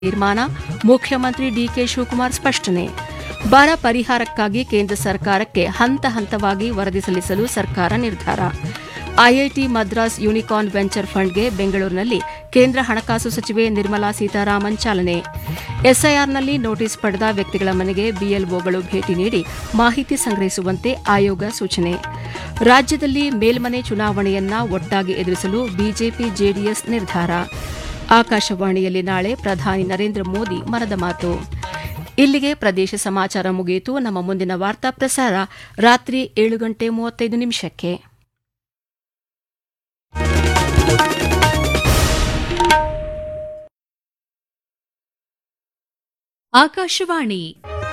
ತೀರ್ಮಾನ ಮುಖ್ಯಮಂತ್ರಿ ಡಿಕೆ ಶಿವಕುಮಾರ್ ಸ್ಪಷ್ಟನೆ ಬರ ಪರಿಹಾರಕ್ಕಾಗಿ ಕೇಂದ್ರ ಸರ್ಕಾರಕ್ಕೆ ಹಂತ ಹಂತವಾಗಿ ವರದಿ ಸಲ್ಲಿಸಲು ಸರ್ಕಾರ ನಿರ್ಧಾರ ಐಐಟಿ ಮದ್ರಾಸ್ ಯೂನಿಕಾರ್ನ್ ವೆಂಚರ್ ಫಂಡ್ಗೆ ಬೆಂಗಳೂರಿನಲ್ಲಿ ಕೇಂದ್ರ ಹಣಕಾಸು ಸಚಿವೆ ನಿರ್ಮಲಾ ಸೀತಾರಾಮನ್ ಚಾಲನೆ ಎಸ್ಐಆರ್ನಲ್ಲಿ ನೋಟಿಸ್ ಪಡೆದ ವ್ಯಕ್ತಿಗಳ ಮನೆಗೆ ಬಿಎಲ್ಒಗಳು ಭೇಟಿ ನೀಡಿ ಮಾಹಿತಿ ಸಂಗ್ರಹಿಸುವಂತೆ ಆಯೋಗ ಸೂಚನೆ ರಾಜ್ಯದಲ್ಲಿ ಮೇಲ್ಮನೆ ಚುನಾವಣೆಯನ್ನ ಒಟ್ಟಾಗಿ ಎದುರಿಸಲು ಬಿಜೆಪಿ ಜೆಡಿಎಸ್ ನಿರ್ಧಾರ ಆಕಾಶವಾಣಿಯಲ್ಲಿ ನಾಳೆ ಪ್ರಧಾನಿ ನರೇಂದ್ರ ಮೋದಿ ಮನದ ಮಾತು ಇಲ್ಲಿಗೆ ಪ್ರದೇಶ ಸಮಾಚಾರ ಮುಗಿಯಿತು ನಮ್ಮ ಮುಂದಿನ ವಾರ್ತಾ ಪ್ರಸಾರ ರಾತ್ರಿ ಏಳು ಗಂಟೆ ಮೂವತ್ತೈದು ನಿಮಿಷಕ್ಕೆ ಆಕಾಶವಾಣಿ